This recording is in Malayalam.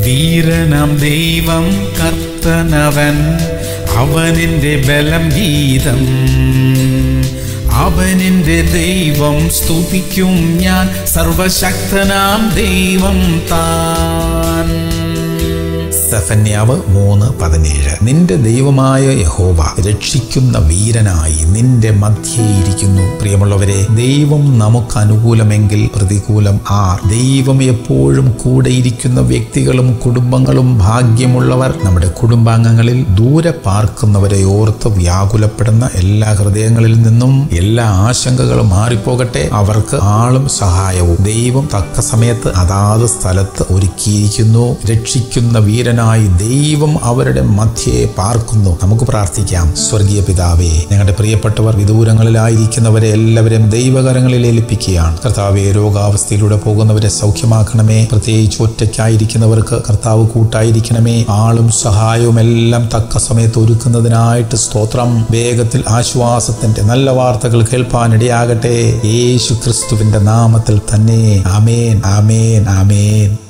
വീരനാം ദൈവം കർത്തനവൻ അവനിന്റെ ബലം ഗീതം അവനിന്റെ ദൈവം സ്തുതിക്കും ഞാൻ സർവശക്തനാം ദൈവം താൻ സെഫന്യാവ് മൂന്ന് പതിനേഴ് നിന്റെ ദൈവമായ യഹോവ രക്ഷിക്കുന്ന വീരനായി നിന്റെ മധ്യേ ഇരിക്കുന്നു പ്രിയമുള്ളവരെ ദൈവം നമുക്ക് അനുകൂലമെങ്കിൽ പ്രതികൂലം ആർ ദൈവം എപ്പോഴും കൂടെ ഇരിക്കുന്ന വ്യക്തികളും കുടുംബങ്ങളും ഭാഗ്യമുള്ളവർ നമ്മുടെ കുടുംബാംഗങ്ങളിൽ ദൂരെ പാർക്കുന്നവരെ ഓർത്ത് വ്യാകുലപ്പെടുന്ന എല്ലാ ഹൃദയങ്ങളിൽ നിന്നും എല്ലാ ആശങ്കകളും മാറിപ്പോകട്ടെ അവർക്ക് ആളും സഹായവും ദൈവം തക്ക സമയത്ത് അതാത് സ്ഥലത്ത് ഒരുക്കിയിരിക്കുന്നു രക്ഷിക്കുന്ന വീരനായി ദൈവം അവരുടെ മധ്യേ പാർക്കുന്നു നമുക്ക് പ്രാർത്ഥിക്കാം സ്വർഗീയ പിതാവേ ഞങ്ങളുടെ പ്രിയപ്പെട്ടവർ വിദൂരങ്ങളിലായിരിക്കുന്നവരെ എല്ലാവരെയും ദൈവകരങ്ങളിൽ ഏൽപ്പിക്കുകയാണ് കർത്താവെ രോഗാവസ്ഥയിലൂടെ പോകുന്നവരെ സൗഖ്യമാക്കണമേ പ്രത്യേകിച്ച് ഒറ്റയ്ക്കായിരിക്കുന്നവർക്ക് കർത്താവ് കൂട്ടായിരിക്കണമേ ആളും സഹായവും എല്ലാം തക്ക സമയത്ത് ഒരുക്കുന്നതിനായിട്ട് സ്തോത്രം വേഗത്തിൽ ആശ്വാസത്തിന്റെ നല്ല വാർത്തകൾ കേൾപ്പാനിടയാകട്ടെ യേശു ക്രിസ്തുവിന്റെ നാമത്തിൽ തന്നെ ആമേൻ ആമേൻ ആമേൻ